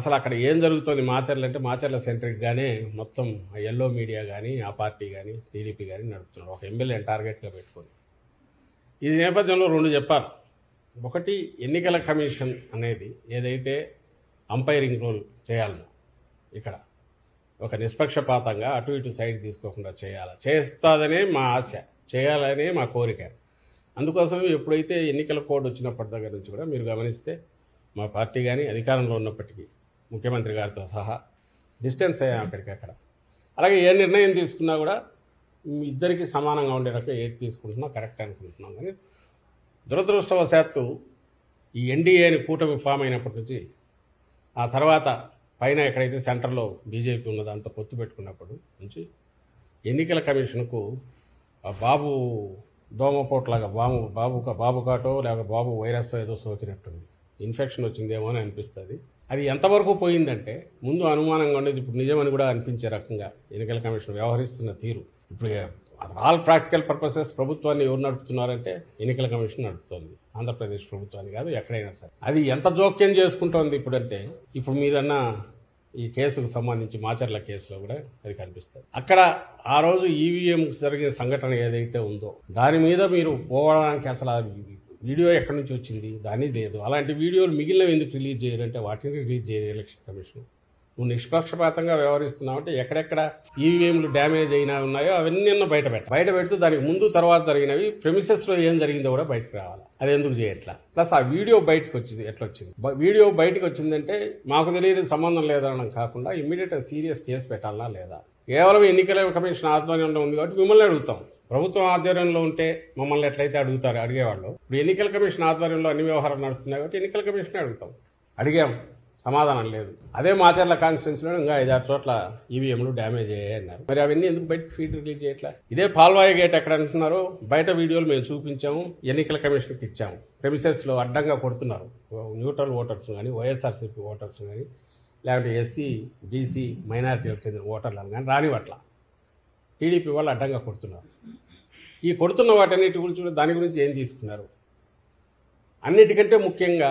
అసలు అక్కడ ఏం జరుగుతుంది మాచర్లు అంటే మాచర్ల సెంట్రిక్గానే మొత్తం ఎల్లో మీడియా కానీ ఆ పార్టీ కానీ టీడీపీ కానీ నడుపుతున్నారు ఒక ఎమ్మెల్యేని టార్గెట్గా పెట్టుకొని ఈ నేపథ్యంలో రెండు చెప్పారు ఒకటి ఎన్నికల కమిషన్ అనేది ఏదైతే అంపైరింగ్ రోల్ చేయాలనో ఇక్కడ ఒక నిష్పక్షపాతంగా అటు ఇటు సైడ్ తీసుకోకుండా చేయాలి చేస్తాదనే మా ఆశ చేయాలనే మా కోరిక అందుకోసం ఎప్పుడైతే ఎన్నికల కోడ్ వచ్చినప్పటి దగ్గర నుంచి కూడా మీరు గమనిస్తే మా పార్టీ కానీ అధికారంలో ఉన్నప్పటికీ ముఖ్యమంత్రి గారితో సహా డిస్టెన్స్ అయ్యాం అక్కడికక్కడ అలాగే ఏ నిర్ణయం తీసుకున్నా కూడా మీ ఇద్దరికి సమానంగా ఉండే రకం ఏది తీసుకుంటున్నా కరెక్ట్ అనుకుంటున్నాం కానీ దురదృష్టవశాత్తు ఈ ఎన్డీఏని కూటమి ఫామ్ అయినప్పటి నుంచి ఆ తర్వాత పైన ఎక్కడైతే సెంటర్లో బీజేపీ ఉన్నదో అంత పొత్తు పెట్టుకున్నప్పుడు నుంచి ఎన్నికల కమిషన్కు ఆ బాబు దోమపోట్లాగా బాబు బాబు బాబు కాటో లేక బాబు వైరస్ ఏదో సోకినట్టుంది ఇన్ఫెక్షన్ వచ్చిందేమో అని అనిపిస్తుంది అది ఎంతవరకు పోయిందంటే ముందు అనుమానంగా ఉండేది ఇప్పుడు నిజమని కూడా అనిపించే రకంగా ఎన్నికల కమిషన్ వ్యవహరిస్తున్న తీరు ఇప్పుడు ఆల్ ప్రాక్టికల్ పర్పసెస్ ప్రభుత్వాన్ని ఎవరు నడుపుతున్నారంటే ఎన్నికల కమిషన్ నడుపుతోంది ఆంధ్రప్రదేశ్ ప్రభుత్వాన్ని కాదు ఎక్కడైనా సరే అది ఎంత జోక్యం చేసుకుంటోంది ఇప్పుడంటే ఇప్పుడు మీదన్నా ఈ కేసుకు సంబంధించి మాచర్ల కేసులో కూడా అది కనిపిస్తుంది అక్కడ ఆ రోజు ఈవీఎం జరిగిన సంఘటన ఏదైతే ఉందో దాని మీద మీరు పోవడానికి అసలు ఆ వీడియో ఎక్కడి నుంచి వచ్చింది దాని లేదు అలాంటి వీడియోలు మిగిలినవి ఎందుకు రిలీజ్ చేయాలంటే వాటిని రిలీజ్ చేయరు ఎలక్షన్ కమిషన్ నువ్వు నిష్పక్షపాతంగా వ్యవహరిస్తున్నావు అంటే ఎక్కడెక్కడ ఈవీఎంలు డ్యామేజ్ అయినా ఉన్నాయో అవన్నీ అన్న బయట పెట్ట బయట పెడుతూ దానికి ముందు తర్వాత జరిగినవి premises లో ఏం జరిగిందో కూడా బయటకు రావాలి అది ఎందుకు చేయట్లా ప్లస్ ఆ వీడియో బయటకు వచ్చింది ఎట్లా వచ్చింది బ- వీడియో బయటకు వచ్చిందంటే మాకు తెలియదు సంబంధం లేదనడం కాకుండా ఇమ్మీడియట్ సీరియస్ కేసు పెట్టాలా లేదా కేవలం ఎన్నికల కమిషన్ ఆధ్వర్యంలో ఉంది కాబట్టి మిమ్మల్ని అడుగుతాం ప్రభుత్వం ఆధ్వర్యంలో ఉంటే మమ్మల్ని ఎట్లయితే అడుగుతారు అడిగేవాళ్ళు ఇప్పుడు ఎన్నికల కమిషన్ ఆధ్వర్యంలో అన్ని వ్యవహారాలు నడుస్తున్నాయి కాబట్టి ఎన్నికల కమిషన్ అడుగుతాం అడిగాం సమాధానం లేదు అదే మాచర్ల కాన్స్టిట్యున్సీలో ఇంకా ఐదారు చోట్ల ఈవీఎంలు డ్యామేజ్ అయ్యాయి అన్నారు మరి అవన్నీ ఎందుకు బయట ఫీడ్ రిలీజ్ చేయట్లా ఇదే పాల్వాయి గేట్ ఎక్కడ అంటున్నారో బయట వీడియోలు మేము చూపించాము ఎన్నికల కమిషన్కి ఇచ్చాము ప్రెమిసెస్లో అడ్డంగా కొడుతున్నారు న్యూట్రల్ ఓటర్స్ కానీ వైఎస్ఆర్సీపీ ఓటర్స్ కానీ లేకపోతే ఎస్సీ బీసీ మైనారిటీలకు చెందిన ఓటర్లను కానీ రానివట్ల టీడీపీ వాళ్ళు అడ్డంగా కొడుతున్నారు ఈ కొడుతున్న వాటన్నిటి గురించి కూడా దాని గురించి ఏం తీసుకున్నారు అన్నిటికంటే ముఖ్యంగా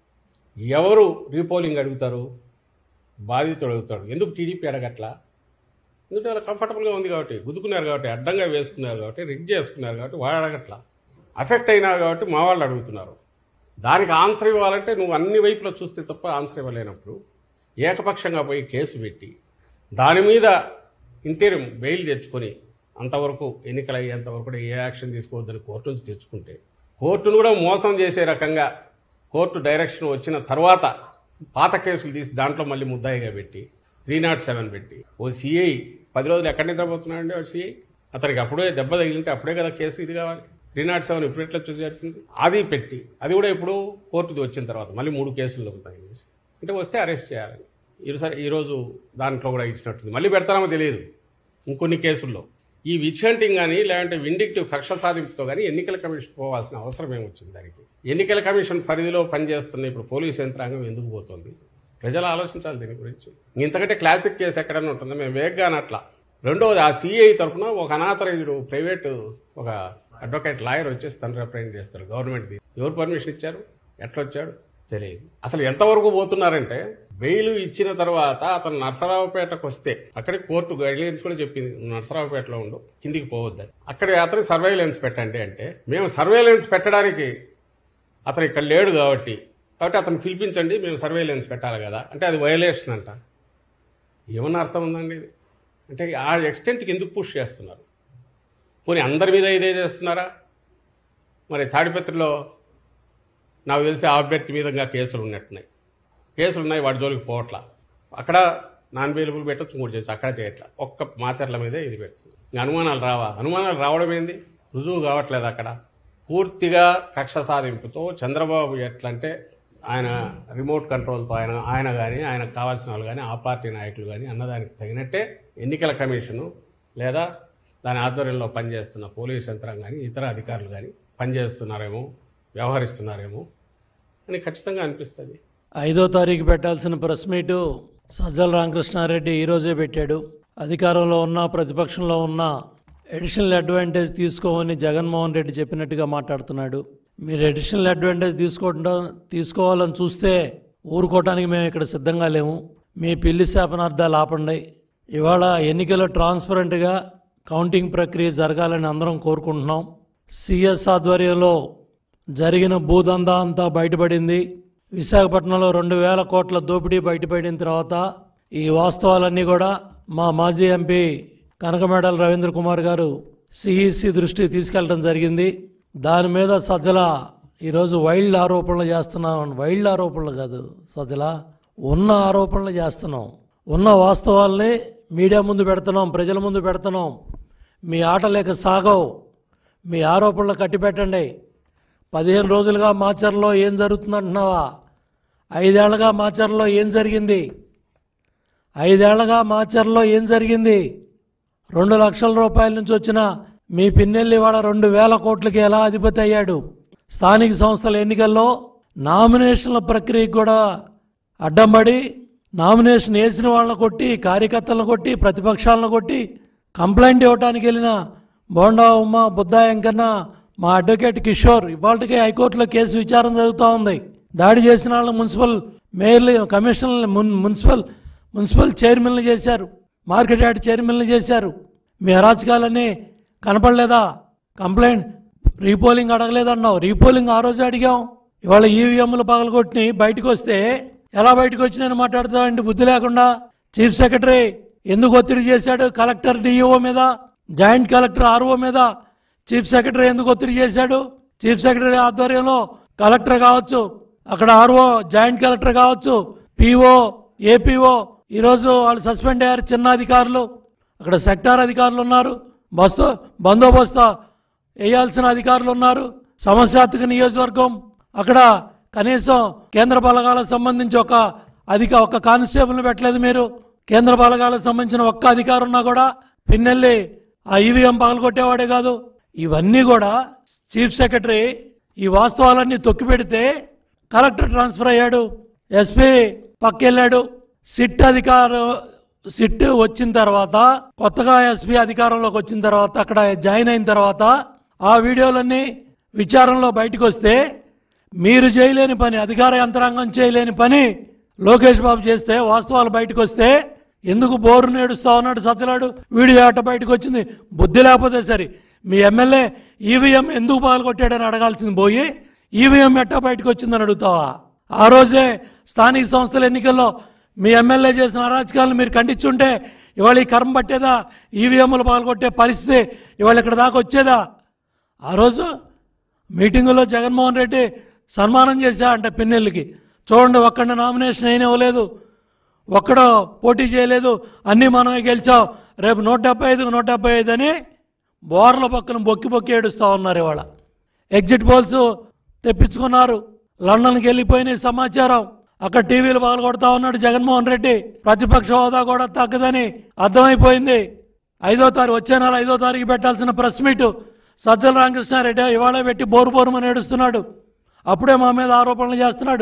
ఎవరు రీపోలింగ్ అడుగుతారు బాధితుడు అడుగుతాడు ఎందుకు టీడీపీ అడగట్లా ఎందుకంటే వాళ్ళు కంఫర్టబుల్గా ఉంది కాబట్టి గుద్దుకున్నారు కాబట్టి అడ్డంగా వేసుకున్నారు కాబట్టి రిగ్ చేసుకున్నారు కాబట్టి వాడు అడగట్లా అఫెక్ట్ అయినారు కాబట్టి మా వాళ్ళు అడుగుతున్నారు దానికి ఆన్సర్ ఇవ్వాలంటే నువ్వు అన్ని వైపులో చూస్తే తప్ప ఆన్సర్ ఇవ్వలేనప్పుడు ఏకపక్షంగా పోయి కేసు పెట్టి దాని మీద ఇంటీరియం బెయిల్ తెచ్చుకొని అంతవరకు ఎన్నికలు అయ్యేంతవరకు కూడా ఏ యాక్షన్ తీసుకోవద్దని కోర్టు నుంచి తెచ్చుకుంటే కోర్టును కూడా మోసం చేసే రకంగా కోర్టు డైరెక్షన్ వచ్చిన తర్వాత పాత కేసులు తీసి దాంట్లో మళ్ళీ ముద్దాయిగా పెట్టి త్రీ నాట్ సెవెన్ పెట్టి ఓ సిఐ పది రోజులు ఎక్కడ నిద్రపోతున్నాడండి వాడు సిఐ అతనికి అప్పుడే దెబ్బ తగిలింటే అప్పుడే కదా కేసు ఇది కావాలి త్రీ నాట్ సెవెన్ ఇప్పుడు ఎట్లా చూసి వచ్చింది అది పెట్టి అది కూడా ఇప్పుడు కోర్టుది వచ్చిన తర్వాత మళ్ళీ మూడు కేసులు దొరుకుతాయి అంటే వస్తే అరెస్ట్ చేయాలని ఈరోజు ఈరోజు దాంట్లో కూడా ఇచ్చినట్టుంది మళ్ళీ పెడతారో తెలియదు ఇంకొన్ని కేసుల్లో ఈ విచంటింగ్ కానీ లేదంటే విండిక్టివ్ కక్ష సాధింపుతో కానీ ఎన్నికల కమిషన్ పోవాల్సిన అవసరం ఏమొచ్చింది దానికి ఎన్నికల కమిషన్ పరిధిలో పనిచేస్తున్న ఇప్పుడు పోలీసు యంత్రాంగం ఎందుకు పోతుంది ప్రజలు ఆలోచించాలి దీని గురించి ఇంతకంటే క్లాసిక్ కేసు ఎక్కడైనా ఉంటుందో మేము వేగ్గా అనట్లా రెండవది ఆ సిఐ తరఫున ఒక అనాథరైజుడు ప్రైవేటు ఒక అడ్వకేట్ లాయర్ వచ్చేసి తను రిప్రజెంట్ చేస్తాడు గవర్నమెంట్ ఎవరు పర్మిషన్ ఇచ్చారు ఎట్లా వచ్చాడు తెలియదు అసలు ఎంతవరకు పోతున్నారంటే బెయిల్ ఇచ్చిన తర్వాత అతను నర్సరావుపేటకు వస్తే అక్కడికి కోర్టు గైడ్లైన్స్ కూడా చెప్పింది "నువ్వు నర్సరావుపేటలో ఉండు కిందికి పోవద్దని అక్కడ అతని సర్వేలెన్స్ పెట్టండి అంటే మేము సర్వేలెన్స్ పెట్టడానికి అతను ఇక్కడ లేడు కాబట్టి కాబట్టి అతను పిలిపించండి మేము సర్వేలెన్స్ పెట్టాలి కదా అంటే అది వయలేషన్ అంట ఏమన్నా అర్థం ఉందండి ఇది అంటే ఆ ఎక్స్టెంట్కి ఎందుకు పుష్ చేస్తున్నారు పోనీ అందరి మీద ఇదే చేస్తున్నారా మరి తాడిపత్రిలో నాకు తెలిసి ఆ అభ్యర్థి మీద ఇంకా కేసులు ఉన్నట్టున్నాయి కేసులు ఉన్నాయి వాడి జోలికి పోవట్లా అక్కడ నాన్ అవైలబుల్ పెట్టచ్చు ఇంకోటి చేయొచ్చు అక్కడ చేయట్లా ఒక్క మాచర్ల మీదే ఇది పెడుతుంది ఇంకా అనుమానాలు రావా అనుమానాలు రావడం ఏంది రుజువు కావట్లేదు అక్కడ పూర్తిగా కక్ష సాధింపుతో చంద్రబాబు ఎట్లంటే ఆయన రిమోట్ కంట్రోల్తో ఆయన ఆయన కానీ ఆయనకు కావాల్సిన వాళ్ళు కానీ ఆ పార్టీ నాయకులు కానీ అన్నదానికి తగినట్టే ఎన్నికల కమిషను లేదా దాని ఆధ్వర్యంలో పనిచేస్తున్న పోలీస్ యంత్రాంగం కానీ ఇతర అధికారులు కానీ పనిచేస్తున్నారేమో వ్యవహరిస్తున్నారేమో అని ఖచ్చితంగా అనిపిస్తుంది ఐదో తారీఖు పెట్టాల్సిన ప్రెస్ మీటు సజ్జల రామకృష్ణారెడ్డి ఈరోజే పెట్టాడు అధికారంలో ఉన్న ప్రతిపక్షంలో ఉన్న ఎడిషనల్ అడ్వాంటేజ్ తీసుకోమని జగన్మోహన్ రెడ్డి చెప్పినట్టుగా మాట్లాడుతున్నాడు మీరు ఎడిషనల్ అడ్వాంటేజ్ తీసుకోవడం తీసుకోవాలని చూస్తే ఊరుకోవటానికి మేము ఇక్కడ సిద్ధంగా లేము మీ పిల్లి శాపనార్థాలు ఆపండి ఇవాళ ఎన్నికలు ట్రాన్స్పరెంట్గా కౌంటింగ్ ప్రక్రియ జరగాలని అందరం కోరుకుంటున్నాం సిఎస్ ఆధ్వర్యంలో జరిగిన భూదందా అంతా బయటపడింది విశాఖపట్నంలో రెండు వేల కోట్ల దోపిడీ బయటపడిన తర్వాత ఈ వాస్తవాలన్నీ కూడా మా మాజీ ఎంపీ కనకమేడల రవీంద్ర కుమార్ గారు సిఈసి దృష్టికి తీసుకెళ్ళడం జరిగింది దాని మీద సజ్జల ఈరోజు వైల్డ్ ఆరోపణలు చేస్తున్నాం వైల్డ్ ఆరోపణలు కాదు సజ్జల ఉన్న ఆరోపణలు చేస్తున్నాం ఉన్న వాస్తవాల్ని మీడియా ముందు పెడుతున్నాం ప్రజల ముందు పెడుతున్నాం మీ ఆట లేక సాగవు మీ ఆరోపణలు కట్టిపెట్టండి పదిహేను రోజులుగా మాచర్లో ఏం జరుగుతుందంటున్నావా ఐదేళ్లగా మాచర్లో ఏం జరిగింది ఐదేళ్లగా మాచర్లో ఏం జరిగింది రెండు లక్షల రూపాయల నుంచి వచ్చిన మీ పిన్నెల్లి వాళ్ళ రెండు వేల కోట్లకి ఎలా అధిపతి అయ్యాడు స్థానిక సంస్థల ఎన్నికల్లో నామినేషన్ల ప్రక్రియకు కూడా అడ్డం పడి నామినేషన్ వేసిన వాళ్ళని కొట్టి కార్యకర్తలను కొట్టి ప్రతిపక్షాలను కొట్టి కంప్లైంట్ ఇవ్వడానికి వెళ్ళిన బోండా ఉమ్మ బుద్ధా వెంకన్న మా అడ్వకేట్ కిషోర్ ఇవాళకే హైకోర్టులో కేసు విచారణ జరుగుతూ ఉంది దాడి చేసిన వాళ్ళని మున్సిపల్ మేయర్లు కమిషనర్లు మున్ మున్సిపల్ మున్సిపల్ చైర్మన్లు చేశారు మార్కెట్ యార్డ్ చైర్మన్లు చేశారు మీ అరాచకాలన్నీ కనపడలేదా కంప్లైంట్ రీపోలింగ్ అడగలేదన్నావు రీపోలింగ్ ఆ రోజు అడిగాం ఇవాళ ఈవీఎంలు పగలగొట్టి బయటకు వస్తే ఎలా బయటకు వచ్చినాయని మాట్లాడుతావండి బుద్ధి లేకుండా చీఫ్ సెక్రటరీ ఎందుకు ఒత్తిడి చేశాడు కలెక్టర్ డిఈఓ మీద జాయింట్ కలెక్టర్ ఆర్ఓ మీద చీఫ్ సెక్రటరీ ఎందుకు ఒత్తిడి చేశాడు చీఫ్ సెక్రటరీ ఆధ్వర్యంలో కలెక్టర్ కావచ్చు అక్కడ ఆర్ఓ జాయింట్ కలెక్టర్ కావచ్చు పిఓ ఏపీఓ ఈరోజు వాళ్ళు సస్పెండ్ అయ్యారు చిన్న అధికారులు అక్కడ సెక్టార్ అధికారులు ఉన్నారు బస్తు బందోబస్తు వేయాల్సిన అధికారులు ఉన్నారు సమస్యాత్మక నియోజకవర్గం అక్కడ కనీసం కేంద్ర బలగాలకు సంబంధించి ఒక అధిక ఒక కానిస్టేబుల్ని పెట్టలేదు మీరు కేంద్ర బలగాలకు సంబంధించిన ఒక్క అధికారం ఉన్నా కూడా పిన్నెల్లి ఆ ఈవీఎం పగలగొట్టేవాడే కాదు ఇవన్నీ కూడా చీఫ్ సెక్రటరీ ఈ వాస్తవాలన్నీ తొక్కిపెడితే కలెక్టర్ ట్రాన్స్ఫర్ అయ్యాడు ఎస్పీ పక్కెళ్ళాడు సిట్ అధికారం సిట్ వచ్చిన తర్వాత కొత్తగా ఎస్పీ అధికారంలోకి వచ్చిన తర్వాత అక్కడ జాయిన్ అయిన తర్వాత ఆ వీడియోలన్నీ విచారణలో బయటకు వస్తే మీరు చేయలేని పని అధికార యంత్రాంగం చేయలేని పని లోకేష్ బాబు చేస్తే వాస్తవాలు బయటకు వస్తే ఎందుకు బోరు నేడుస్తా ఉన్నాడు సజ్జలాడు వీడియో ఆట బయటకు వచ్చింది బుద్ధి లేకపోతే సరే మీ ఎమ్మెల్యే ఈవీఎం ఎందుకు పాల్గొట్టాడని అడగాల్సింది పోయి ఈవీఎం ఎట్టా బయటకు వచ్చిందని అడుగుతావా ఆ రోజే స్థానిక సంస్థల ఎన్నికల్లో మీ ఎమ్మెల్యే చేసిన అరాచకాలను మీరు ఖండించుంటే ఇవాళ ఈ కర్మ పట్టేదా ఈవీఎంలు పాల్గొట్టే పరిస్థితి ఇవాళ ఇక్కడ దాకా వచ్చేదా ఆ రోజు మీటింగులో జగన్మోహన్ రెడ్డి సన్మానం చేశా అంటే పిన్నెల్లికి చూడండి ఒక్కడ నామినేషన్ అయిన ఇవ్వలేదు ఒక్కడో పోటీ చేయలేదు అన్నీ మనమే గెలిచాం రేపు నూట డెబ్బై ఐదుకు నూట డెబ్బై ఐదు అని బోర్ల పక్కన బొక్కి బొక్కి ఏడుస్తూ ఉన్నారు ఇవాళ ఎగ్జిట్ పోల్స్ తెప్పించుకున్నారు లండన్కి వెళ్ళిపోయిన సమాచారం అక్కడ టీవీలు పాల్గొడతా ఉన్నాడు జగన్మోహన్ రెడ్డి ప్రతిపక్ష హోదా కూడా తగ్గదని అర్థమైపోయింది ఐదో తారీఖు వచ్చే నెల ఐదో తారీఖు పెట్టాల్సిన ప్రెస్ మీట్ సజ్జల రామకృష్ణారెడ్డి ఇవాళ పెట్టి బోరు బోరుమని ఏడుస్తున్నాడు అప్పుడే మా మీద ఆరోపణలు చేస్తున్నాడు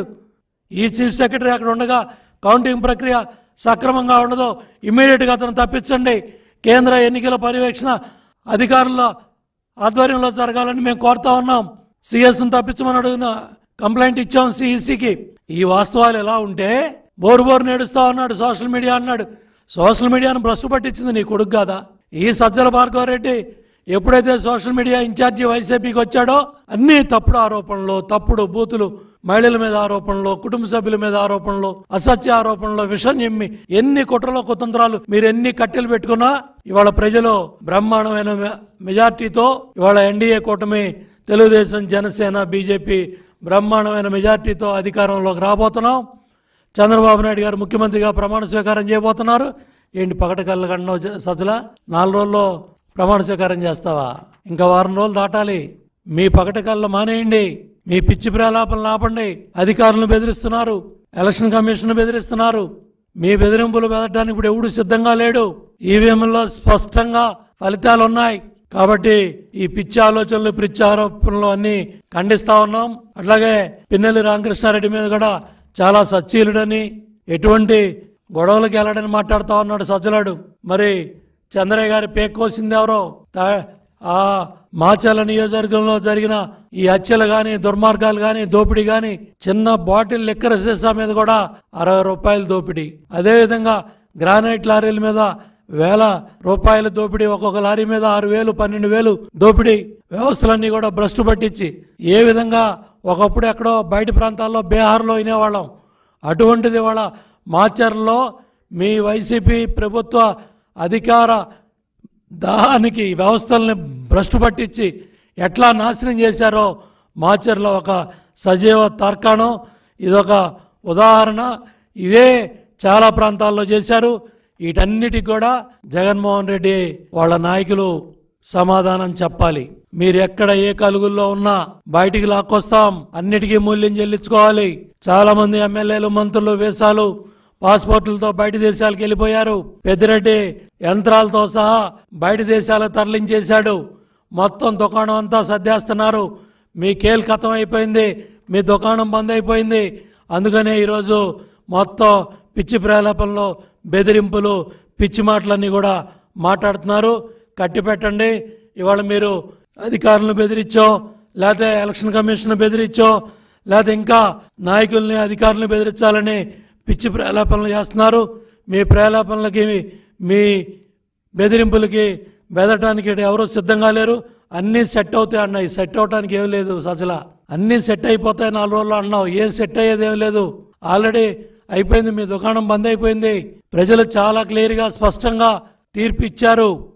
ఈ చీఫ్ సెక్రటరీ అక్కడ ఉండగా కౌంటింగ్ ప్రక్రియ సక్రమంగా ఉండదు ఇమ్మీడియట్గా అతను తప్పించండి కేంద్ర ఎన్నికల పర్యవేక్షణ అధికారుల ఆధ్వర్యంలో జరగాలని మేము కోరుతా ఉన్నాం సిఎస్ని తప్పించమని అడిగిన కంప్లైంట్ ఇచ్చాం సిఈసికి ఈ వాస్తవాలు ఎలా ఉంటే బోరు బోరు నేడుస్తా ఉన్నాడు సోషల్ మీడియా అన్నాడు సోషల్ మీడియాను భ్రష్టు పట్టించింది నీ కొడుకు కాదా ఈ సజ్జల భార్గవరెడ్డి ఎప్పుడైతే సోషల్ మీడియా ఇన్ఛార్జి వైసీపీకి వచ్చాడో అన్ని తప్పుడు ఆరోపణలు తప్పుడు బూతులు మహిళల మీద ఆరోపణలు కుటుంబ సభ్యుల మీద ఆరోపణలు అసత్య ఆరోపణలు విషం చెమ్మి ఎన్ని కుట్రలో కుతంత్రాలు మీరు ఎన్ని కట్టెలు పెట్టుకున్నా ఇవాళ ప్రజలు బ్రహ్మాండమైన మె- మెజార్టీతో ఇవాళ ఎన్డీఏ కూటమి తెలుగుదేశం జనసేన బీజేపీ బ్రహ్మాండమైన మెజార్టీతో అధికారంలోకి రాబోతున్నాం చంద్రబాబు నాయుడు గారు ముఖ్యమంత్రిగా ప్రమాణ స్వీకారం చేయబోతున్నారు ఏంటి పగట కళ్ళ కన్నావు జ- సజ్జల నాలుగు రోజుల్లో ప్రమాణ స్వీకారం చేస్తావా ఇంకా వారం రోజులు దాటాలి మీ పగట కళ్ళ మానేయండి మీ పిచ్చి ప్రలాపనలు ఆపండి అధికారులను బెదిరిస్తున్నారు ఎలక్షన్ కమిషన్ బెదిరిస్తున్నారు మీ బెదిరింపులు బెదరడానికి ఇప్పుడు ఎవడు సిద్ధంగా లేడు ఈవీఎంలో స్పష్టంగా ఫలితాలు ఉన్నాయి కాబట్టి ఈ పిచ్చి ఆలోచనలు పిచ్చి ఆరోపణలు అన్ని ఖండిస్తా ఉన్నాం అట్లాగే పిన్నెల్లి రామకృష్ణారెడ్డి మీద కూడా చాలా సచ్చీలుడని ఎటువంటి గొడవలకు వెళ్ళడని మాట్లాడుతా ఉన్నాడు సజ్జలాడు మరి చంద్రయ్య గారి పేక్ కోసింది ఎవరో తా- ఆ మాచల నియోజకవర్గంలో జరిగిన ఈ హత్యలు కానీ దుర్మార్గాలు కానీ దోపిడీ కానీ చిన్న బాటిల్ లిక్కర్ సీసా మీద కూడా అరవై రూపాయల దోపిడీ అదేవిధంగా గ్రానైట్ లారీల మీద వేల రూపాయల దోపిడీ ఒక్కొక్క లారీ మీద ఆరు వేలు పన్నెండు వేలు దోపిడీ వ్యవస్థలన్నీ కూడా భ్రష్టు పట్టించి ఏ విధంగా ఒకప్పుడు ఎక్కడో బయట ప్రాంతాల్లో బీహార్లో వినేవాళ్ళం అటువంటిది వాళ్ళ మాచర్లో మీ వైసీపీ ప్రభుత్వ అధికార దానికి వ్యవస్థల్ని భ్రష్టు పట్టించి ఎట్లా నాశనం చేశారో మాచర్లో ఒక సజీవ తర్కాణం ఇదొక ఉదాహరణ ఇదే చాలా ప్రాంతాల్లో చేశారు వీటన్నిటికి కూడా జగన్మోహన్ రెడ్డి వాళ్ళ నాయకులు సమాధానం చెప్పాలి మీరు ఎక్కడ ఏ కలుగుల్లో ఉన్నా బయటికి లాక్కొస్తాం అన్నిటికీ మూల్యం చెల్లించుకోవాలి చాలా మంది ఎమ్మెల్యేలు మంత్రులు వేసాలు పాస్పోర్టులతో బయట దేశాలకు వెళ్ళిపోయారు పెద్దిరెడ్డి యంత్రాలతో సహా బయట దేశాలకు తరలించేశాడు మొత్తం దుకాణం అంతా సర్దేస్తున్నారు మీ కేల్ కథం అయిపోయింది మీ దుకాణం బంద్ అయిపోయింది అందుకనే ఈరోజు మొత్తం పిచ్చి ప్రేలాపనలో బెదిరింపులు పిచ్చి మాటలన్నీ కూడా మాట్లాడుతున్నారు కట్టి పెట్టండి ఇవాళ మీరు అధికారులను బెదిరించో లేకపోతే ఎలక్షన్ కమిషన్ బెదిరించో లేకపోతే ఇంకా నాయకుల్ని అధికారులను బెదిరించాలని పిచ్చి ప్రేలాపనలు చేస్తున్నారు మీ ప్రేలాపనలకి మీ బెదిరింపులకి బెదరటానికి ఎవరు సిద్ధంగా లేరు అన్నీ సెట్ అవుతాయి అన్నాయి సెట్ అవటానికి ఏం లేదు అసలు అన్నీ సెట్ అయిపోతాయి నాలుగు రోజులు అన్నావు ఏం సెట్ అయ్యేది ఏం లేదు ఆల్రెడీ అయిపోయింది మీ దుకాణం బంద్ అయిపోయింది ప్రజలు చాలా క్లియర్గా స్పష్టంగా తీర్పు ఇచ్చారు